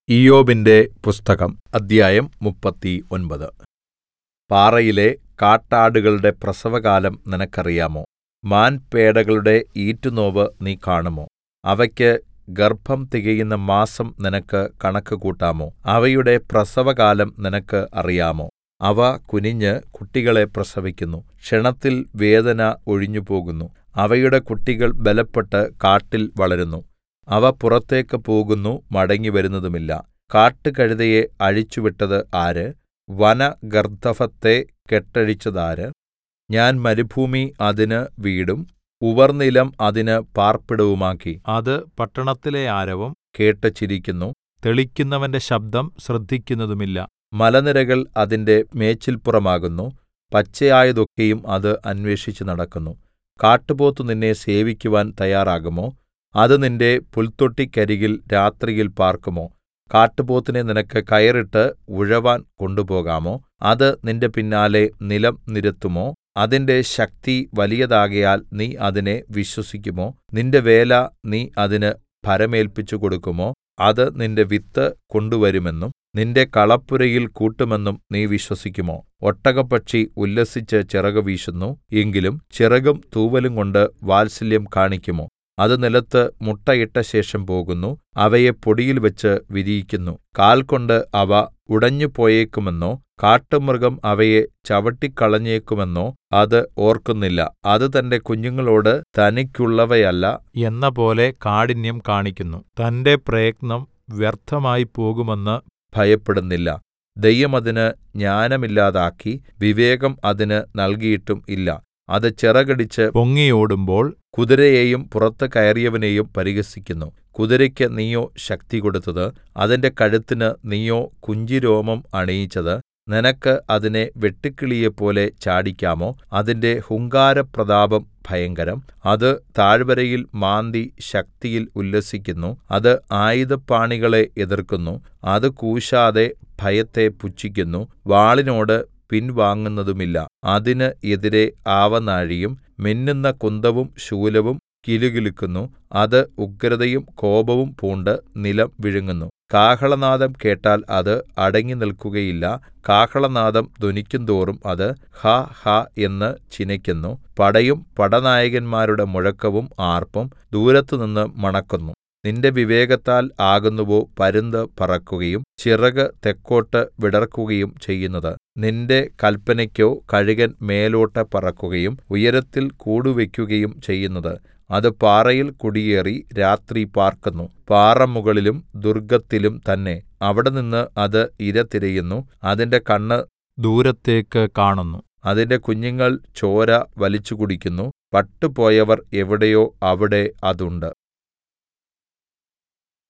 ഇയ്യോബിന്റെ പുസ്തകം അദ്ധ്യായം മുപ്പത്തിയൊമ്പത് പാറയിലെ കാട്ടാടുകളുടെ പ്രസവകാലം നിനക്കറിയാമോ മാൻപേടകളുടെ ഈറ്റുനോവ് നീ കാണുമോ അവയ്ക്ക് ഗർഭം തികയുന്ന മാസം നിനക്ക് കണക്ക് കൂട്ടാമോ അവയുടെ പ്രസവകാലം നിനക്ക് അറിയാമോ അവ കുനിഞ്ഞ് കുട്ടികളെ പ്രസവിക്കുന്നു ക്ഷണത്തിൽ വേദന ഒഴിഞ്ഞുപോകുന്നു അവയുടെ കുട്ടികൾ ബലപ്പെട്ട് കാട്ടിൽ വളരുന്നു അവ പുറത്തേക്ക് പോകുന്നു മടങ്ങിവരുന്നതുമില്ല കാട്ടുകഴുതയെ അഴിച്ചുവിട്ടത് ആര് വനഗർദ്ദഭത്തെ കെട്ടഴിച്ചതാര് ഞാൻ മരുഭൂമി അതിന് വീടും ഉവർനിലം അതിന് പാർപ്പിടവുമാക്കി അത് പട്ടണത്തിലെ ആരവം കേട്ട് ചിരിക്കുന്നു തെളിക്കുന്നവന്റെ ശബ്ദം ശ്രദ്ധിക്കുന്നതുമില്ല മലനിരകൾ അതിന്റെ മേച്ചിൽപ്പുറമാകുന്നു പച്ചയായതൊക്കെയും അത് അന്വേഷിച്ച് നടക്കുന്നു കാട്ടുപോത്ത് നിന്നെ സേവിക്കുവാൻ തയ്യാറാകുമോ അത് നിന്റെ പുൽത്തൊട്ടിക്കരികിൽ രാത്രിയിൽ പാർക്കുമോ കാട്ടുപോത്തിനെ നിനക്ക് കയറിട്ട് ഉഴവാൻ കൊണ്ടുപോകാമോ അത് നിന്റെ പിന്നാലെ നിലം നിരത്തുമോ അതിന്റെ ശക്തി വലിയതാകയാൽ നീ അതിനെ വിശ്വസിക്കുമോ നിന്റെ വേല നീ അതിന് ഭരമേല്പിച്ചു കൊടുക്കുമോ അത് നിന്റെ വിത്ത് കൊണ്ടുവരുമെന്നും നിന്റെ കളപ്പുരയിൽ കൂട്ടുമെന്നും നീ വിശ്വസിക്കുമോ ഒട്ടകപ്പക്ഷി ഉല്ലസിച്ച് ചിറകു വീശുന്നു എങ്കിലും ചിറകും തൂവലും കൊണ്ട് വാത്സല്യം കാണിക്കുമോ അത് നിലത്ത് മുട്ടയിട്ട ശേഷം പോകുന്നു അവയെ പൊടിയിൽ വെച്ച് വിരിയിക്കുന്നു കാൽകൊണ്ട് അവ ഉടഞ്ഞുപോയേക്കുമെന്നോ കാട്ടുമൃഗം അവയെ ചവിട്ടിക്കളഞ്ഞേക്കുമെന്നോ അത് ഓർക്കുന്നില്ല അത് തന്റെ കുഞ്ഞുങ്ങളോട് തനിക്കുള്ളവയല്ല എന്നപോലെ കാഠിന്യം കാണിക്കുന്നു തന്റെ പ്രയത്നം വ്യർത്ഥമായി പോകുമെന്ന് ഭയപ്പെടുന്നില്ല ദൈവം അതിന് ജ്ഞാനമില്ലാതാക്കി വിവേകം അതിന് നൽകിയിട്ടും ഇല്ല അത് ചിറകടിച്ച് പൊങ്ങിയോടുമ്പോൾ കുതിരയെയും പുറത്ത് കയറിയവനെയും പരിഹസിക്കുന്നു കുതിരയ്ക്ക് നീയോ ശക്തി കൊടുത്തത് അതിന്റെ കഴുത്തിന് നീയോ കുഞ്ചിരോമം അണിയിച്ചത് നിനക്ക് അതിനെ വെട്ടുക്കിളിയെപ്പോലെ ചാടിക്കാമോ അതിന്റെ ഹുങ്കാരപ്രതാപം ഭയങ്കരം അത് താഴ്വരയിൽ മാന്തി ശക്തിയിൽ ഉല്ലസിക്കുന്നു അത് ആയുധപാണികളെ എതിർക്കുന്നു അത് കൂശാതെ ഭയത്തെ പുച്ഛിക്കുന്നു വാളിനോട് പിൻവാങ്ങുന്നതുമില്ല അതിന് എതിരെ ആവനാഴിയും മിന്നുന്ന കുന്തവും ശൂലവും കിലുകിലുക്കുന്നു അത് ഉഗ്രതയും കോപവും പൂണ്ട് നിലം വിഴുങ്ങുന്നു കാഹളനാദം കേട്ടാൽ അത് അടങ്ങിനിൽക്കുകയില്ല കാഹളനാദം ധ്വനിക്കുന്തോറും അത് ഹാ ഹാ എന്ന് ചിനയ്ക്കുന്നു പടയും പടനായകന്മാരുടെ മുഴക്കവും ആർപ്പും ദൂരത്തുനിന്ന് മണക്കുന്നു നിന്റെ വിവേകത്താൽ ആകുന്നുവോ പരുന്ത് പറക്കുകയും ചിറക് തെക്കോട്ട് വിടർക്കുകയും ചെയ്യുന്നത് നിന്റെ കൽപ്പനയ്ക്കോ കഴുകൻ മേലോട്ട് പറക്കുകയും ഉയരത്തിൽ കൂടുവയ്ക്കുകയും ചെയ്യുന്നത് അത് പാറയിൽ കുടിയേറി രാത്രി പാർക്കുന്നു പാറമുകളിലും ദുർഗത്തിലും തന്നെ അവിടെനിന്ന് അത് ഇര തിരയുന്നു അതിന്റെ കണ്ണ് ദൂരത്തേക്ക് കാണുന്നു അതിന്റെ കുഞ്ഞുങ്ങൾ ചോര വലിച്ചുകുടിക്കുന്നു പട്ടുപോയവർ എവിടെയോ അവിടെ അതുണ്ട്